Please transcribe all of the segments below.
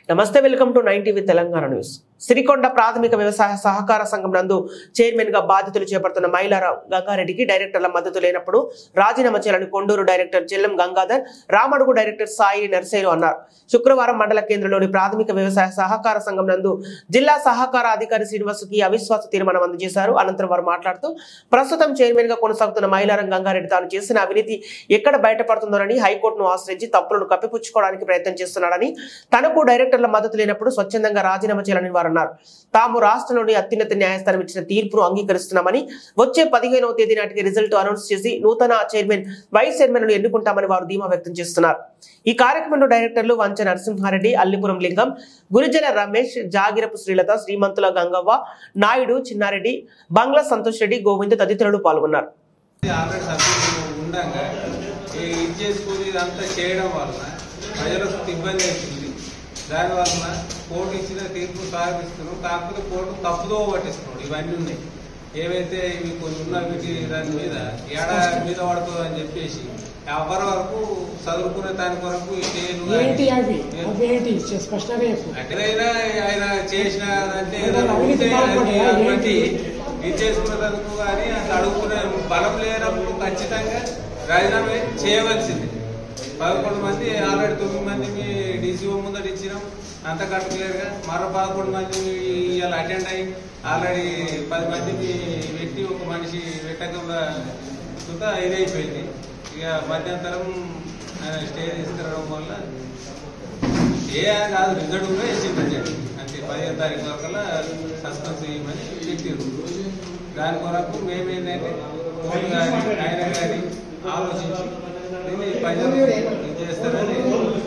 నమస్తే welcome to nine TV Telangana news Sirikonda ప్రాథమిక వ్యవసాయ సహకార సంఘం నందు చైర్మన్ గా బాధ్యతలు చేపడుతున్న మైలారావు గంగారెడ్డికి డైరెక్టర్ల మద్దతు లేనప్పుడు రాజీనామా చేయాలని కొండూరు డైరెక్టర్ చెల్లం గంగాధర్ రామడుగు డైరెక్టర్ సాయి నర్సేలు అన్నారు శుక్రవారం మండల కేంద్రంలోని ప్రాథమిక వ్యవసాయ సహకార సంఘం నందు జిల్లా సహకార అధికారి శ్రీనివాసుకి అవిశ్వాస తీర్మానం అందజేశారు అనంతరం వారు మాట్లాడుతూ ప్రస్తుతం చైర్మన్ గా కొనసాగుతున్న మైలారం గంగారెడ్డి తాను చేసిన అవినీతి ఎక్కడ బయటపడుతుందోనని హైకోర్టును ఆశ్రయించి తప్పులను కప్పిపుచ్చుకోవడానికి ప్రయత్నం చేస్తున్నాడని తనకు డైరెక్టర్ల మద్దతు లేనప్పుడు స్వచ్ఛందంగా రాజీనామా చేయాలని వారు అన్నారు తాము రాష్ట్రంలోని అత్యున్నత న్యాయస్థానం ఇచ్చిన తీర్పును అంగీకరిస్తున్నామని వచ్చే పదిహేనవ తేదీ నాటికి రిజల్ట్ అనౌన్స్ చేసి నూతన చైర్మన్ వైస్ చైర్మన్ ఎన్నుకుంటామని వారు ధీమా వ్యక్తం చేస్తున్నారు ఈ కార్యక్రమంలో డైరెక్టర్లు వంచ నరసింహారెడ్డి అల్లిపురం లింగం గురిజల రమేష్ జాగిరపు శ్రీలత శ్రీమంతుల గంగవ్వ నాయుడు చిన్నారెడ్డి బంగ్లా సంతోష్ రెడ్డి గోవింద్ తదితరులు పాల్గొన్నారు ఆల్రెడీ సబ్సిడీ ఉండగా ఈ ఇది చేసుకుని ఇదంతా చేయడం వలన ప్రజలకు ఇబ్బంది అవుతుంది దాని వలన కోర్టు ఇచ్చిన తీర్పు సాగిస్తున్నాం కాకపోతే కోర్టు తప్పుదో పట్టిస్తున్నాడు ఇవన్నీ ఉన్నాయి ఏవైతే ఇవి కొన్ని ఉన్న వీటి దాని మీద ఏడాది మీద పడుతుంది అని చెప్పేసి ఎవరి వరకు చదువుకునే దాని కొరకు ఈ స్టేలు ఏంటి అవి అవేంటి చె- స్పష్టంగా చెప్పు అటువైనా ఆయన చేసిన అంటే అదే ఏదైనా అవినీతి ఉంటే పాల్పడ్డా? అది ఏంటి? ఇది చేసుకున్నందుకు కానీ అంత అడుగుకునే బలం లేనప్పుడు ఖచ్చితంగా రాజీనామా చేయవలసింది పదకొండు మంది ఆల్రెడీ తొమ్మిది మంది మీ డీసీఓ ముందట ఇచ్చినాం అంత కట్టలేరుగా మరో పదకొండు మంది ఇవాళ అటెండ్ అయ్యి ఆల్రెడీ పది మంది మీ పెట్టి ఒక మనిషి పెట్టకుండా సుత ఇదైపోయింది ఇక మధ్యంతరం ఆయన స్టే తీసుకురావడం వల్ల ఏ కాదు రిజల్ట్ కూడా ఇచ్చిందండి అంటే పదిహేను తారీఖు వరకల్లా సస్పెన్స్ చేయమని పెట్టిరు దాని కొరకు మేమేంటంటే కోర్టు కానీ ఆయన కానీ ఆలోచించి దీన్ని ప్రజలు ఇది చేస్తారని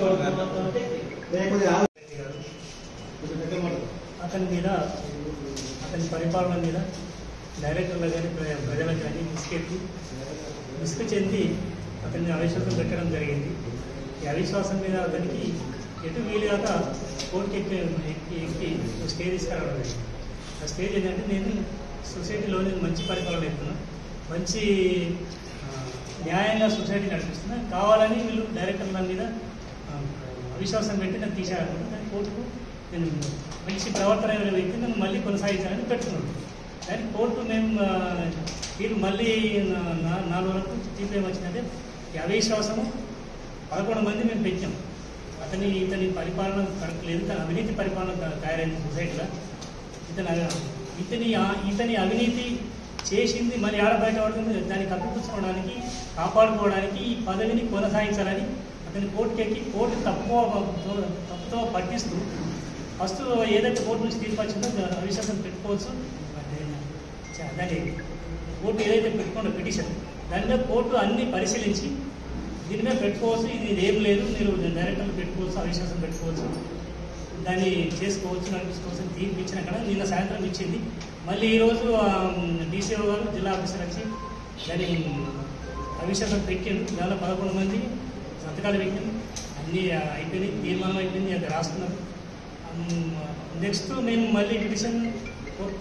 అతని మీద అతని పరిపాలన మీద డైరెక్టర్లు కానీ ప్ర- ప్రజలకు కానీ విసుకెత్తి విసుగు చెంది అతన్ని అవిశ్వాసం పెట్టడం జరిగింది ఈ అవిశ్వాసం మీద అతనికి ఎటు వీలుగాక కోర్టుకి ఎక్కి ఎక్కి ఎక్కి ఒక స్టే తీసుకురావడం జరిగింది ఆ స్టేజ్ ఏంటంటే నేను సొసైటీలో నేను మంచి పరిపాలన ఇస్తున్నా మంచి ఆ, న్యాయంగా సొసైటీ నడిపిస్తున్నా కావాలని వీళ్ళు డైరెక్టర్ల మీద ఆ, అవిశ్వాసం పెట్టి నన్ను తీసేయాలనుకుంటే దాని కోర్టుకు నేను మంచి ప్రవర్తన అయిన వ్యక్తి నన్ను మళ్ళీ కొనసాగించాలని పెట్టుకున్నాను కానీ కోర్టు మేము ఆ, వీళ్ళు మళ్ళీ నా- నా- నాలుగు వరకు తీర్పు ఏమొచ్చిందంటే ఈ అవిశ్వాసము పదకొండు మంది మేము పెంచాం అతని ఇతని పరిపాలన కరెక్ట్ లేదు తన అవినీతి పరిపాలన త- తయారైంది సొసైటీలో ఇతని అవి- ఇతని ఆ- ఇతని అవినీతి చేసింది మరి ఆడ బయట పడుతుంది దాన్ని కప్పిపుచ్చుకోవడానికి కాపాడుకోవడానికి ఈ పదవిని కొనసాగించాలని అతని కోర్టుకి ఎక్కి కోర్టు తక్కువ తప్పుతో పట్టిస్తూ ఫస్ట్ ఏదైతే కోర్టు నుంచి తీర్పు వచ్చిందో దాని అవిశ్వాసం పెట్టుకోవచ్చు చ- దాన్ని కోర్టు ఏదైతే పెట్టుకుందో పిటిషన్ దాని మీద కోర్టు అన్ని పరిశీలించి దీని మీద పెట్టుకోవచ్చు ఇది ఏం లేదు మీరు డైరెక్టర్లు పెట్టుకోవచ్చు అవిశ్వాసం పెట్టుకోవచ్చు దాన్ని చేసుకోవచ్చు నడిపించుకోవచ్చు అని తీర్పు ఇచ్చిన కదా నిన్న సాయంత్రం ఇచ్చింది మళ్ళీ ఈరోజు డీసీఓ గారు జిల్లా ఆఫీసర్ వచ్చి దాన్ని అవిశ్వాసం పెట్టిండు దానిలో పదకొండు మంది సంతకాలు పెట్టింది అన్నీ అయిపోయినాయి తీర్మానం అయిపోయింది అది రాస్తున్నారు నెక్స్ట్ మేము మళ్ళీ పిటిషన్ కొత్త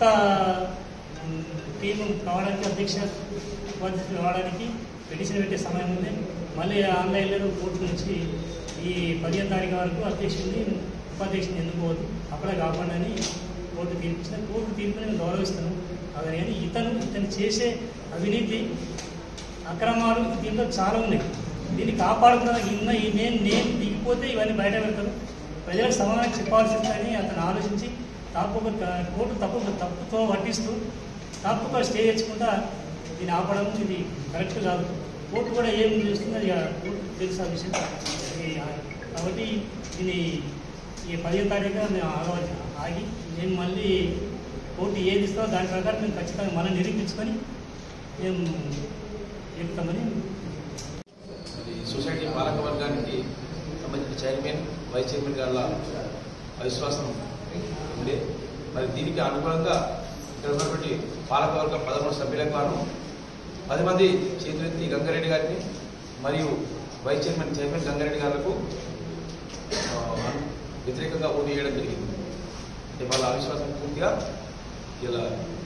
టీం కావడానికి అధ్యక్ష ఉపాధ్యక్షులు కావడానికి పిటిషన్ పెట్టే సమయం ఉంది మళ్ళీ ఆన్లైన్లో కోర్టు నుంచి ఈ పదిహేను తారీఖు వరకు అధ్యక్షుడిని ఉపాధ్యక్షుని ఎన్నుకోవద్దు అప్పుడే కాపాడని కోర్టు తీర్పిచ్చిన కోర్టు తీర్పుని నేను గౌరవిస్తాను అదే కానీ ఇతను ఇతను చేసే అవినీతి అక్రమాలు దీంట్లో చాలా ఉన్నాయి దీన్ని కాపాడుకోవడానికి ఇన్న ఈ నేను నేను దిగిపోతే ఇవన్నీ బయట పెడతాను ప్రజలకు సమాధానం చెప్పాల్సిందని అతను ఆలోచించి తప్పు కోర్టు తప్పు తప్పుతో పట్టిస్తూ తప్పుగా స్టే తెచ్చుకుంటా దీన్ని ఆపడం ఇది కరెక్ట్ కాదు కోర్టు కూడా ఏం చేస్తుంది అది కోర్టు తెలుసు ఆ విషయం ఇది, ఆ, కాబట్టి దీన్ని ఈ పదిహేను తారీఖున మేము ఆగ ఆగి మేము మళ్ళీ కోర్టు ఏది ఇస్తామో దాని ప్రకారం మేము ఖచ్చితంగా మనం నిరూపించుకొని మేము చెప్తామని మరి సొసైటీ పాలక వర్గానికి సంబంధించిన చైర్మన్ వైస్ చైర్మన్ గారి అవిశ్వాసం ఉండే మరి దీనికి అనుగుణంగా ఇక్కడ ఉన్నటువంటి పాలకవర్గ పదమూడు సభ్యులకు గాను పది మంది చేతులెత్తి గంగారెడ్డి గారిని మరియు వైస్ చైర్మన్ చైర్మన్ గంగారెడ్డి గారికి ఆ, వ్యతిరేకంగా ఓటు వేయడం జరిగింది అంటే వాళ్ళ అవిశ్వాసం పూర్తిగా ఇలా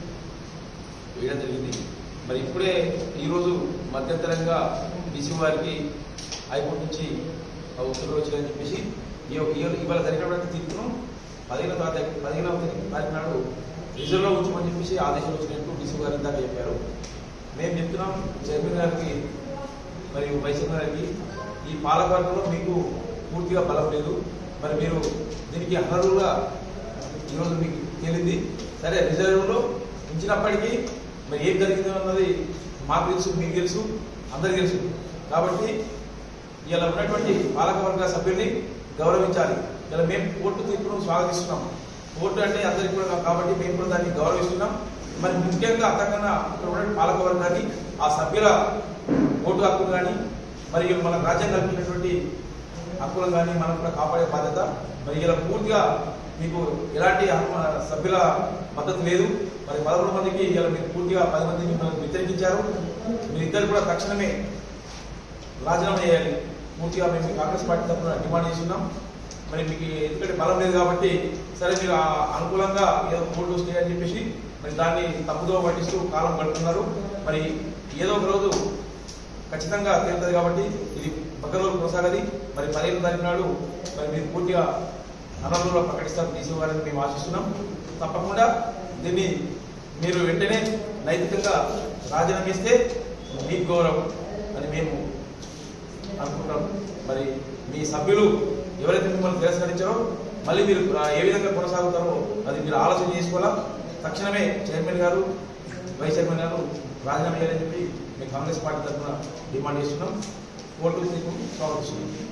వేయడం జరిగింది మరి ఇప్పుడే ఈరోజు మధ్యంతరంగా డీసీ వారికి హైకోర్టు నుంచి ఆ ఉత్తర్వులు వచ్చాయని చెప్పేసి ఈ- ఈ- ఇవాళ జరిగినటువంటి తీర్పును పదిహేనవ తారీఖు పదిహేనవ తారీఖు నాడు రిజర్వ్లో ఉంచమని చెప్పేసి ఆదేశాలు వచ్చినట్టు డీసీ గారు ఇందాక చెప్పారు మేము చెప్తున్నాం చైర్మన్ గారికి మరియు వైస్ చైర్మన్ గారికి ఈ పాలకవర్గంలో మీకు పూర్తిగా బలం లేదు మరి మీరు దీనికి అనర్హులుగా ఈరోజు మీకు తేలింది సరే రిజర్వ్లో ఉంచినప్పటికీ మరి ఏం జరిగింది అన్నది మాకు తెలుసు మీకు తెలుసు అందరికీ తెలుసు కాబట్టి ఇలా ఉన్నటువంటి పాలకవర్గ సభ్యుల్ని గౌరవించాలి ఇలా మేము కోర్టు తీర్పును స్వాగతిస్తున్నాం కోర్టు అంటే అందరికీ కూడా కాబట్టి మేము కూడా దాన్ని గౌరవిస్తున్నాం మరి ముఖ్యంగా అంతకన్నా ఇక్కడ ఉన్నటువంటి పాలకవర్గాన్ని ఆ సభ్యుల ఓటు హక్కులు కానీ మరియు మన రాజ్యాంగం కల్పించినటువంటి హక్కులను కానీ మనం కూడా కాపాడే బాధ్యత మరి ఇలా పూర్తిగా మీకు ఎలాంటి హక్కు- సభ్యుల మద్దతు లేదు మరి పదకొండు మందికి ఇలా మీరు పూర్తిగా పది మంది మిమ్మల్ని వ్యతిరేకించారు మీరిద్దరు కూడా తక్షణమే రాజీనామా చేయాలి పూర్తిగా మేము కాంగ్రెస్ పార్టీ తరఫున డిమాండ్ చేస్తున్నాం మరి మీకు ఎందుకంటే బలం లేదు కాబట్టి సరే మీరు ఆ అనుకూలంగా ఏదో కోర్టు స్టే అని చెప్పేసి మరి దాన్ని తప్పుదో పట్టిస్తూ కాలం గడుపుతున్నారు మరి ఏదో ఒక రోజు ఖచ్చితంగా తేలుతుంది కాబట్టి ఇది పక్క రోజు కొనసాగది మరి పదిహేను తారీఖు నాడు మరి మీరు పూర్తిగా అనర్హులుగా ప్రకటిస్తారు తీసుకోవాలని మేము ఆశిస్తున్నాం తప్పకుండా దీన్ని మీరు వెంటనే నైతికంగా రాజీనామా ఇస్తే మీకు గౌరవం అని మేము అనుకుంటాం మరి మీ సభ్యులు ఎవరైతే మిమ్మల్ని తిరస్కరించారో మళ్ళీ మీరు ఆ, ఏ విధంగా కొనసాగుతారో అది మీరు ఆలోచన చేసుకోవాలా తక్షణమే చైర్మన్ గారు వైస్ చైర్మన్ గారు రాజీనామా చేయాలని చెప్పి మేము కాంగ్రెస్ పార్టీ తరఫున డిమాండ్ చేస్తున్నాం కోర్టు తీర్పు స్వాగతిస్తున్నాం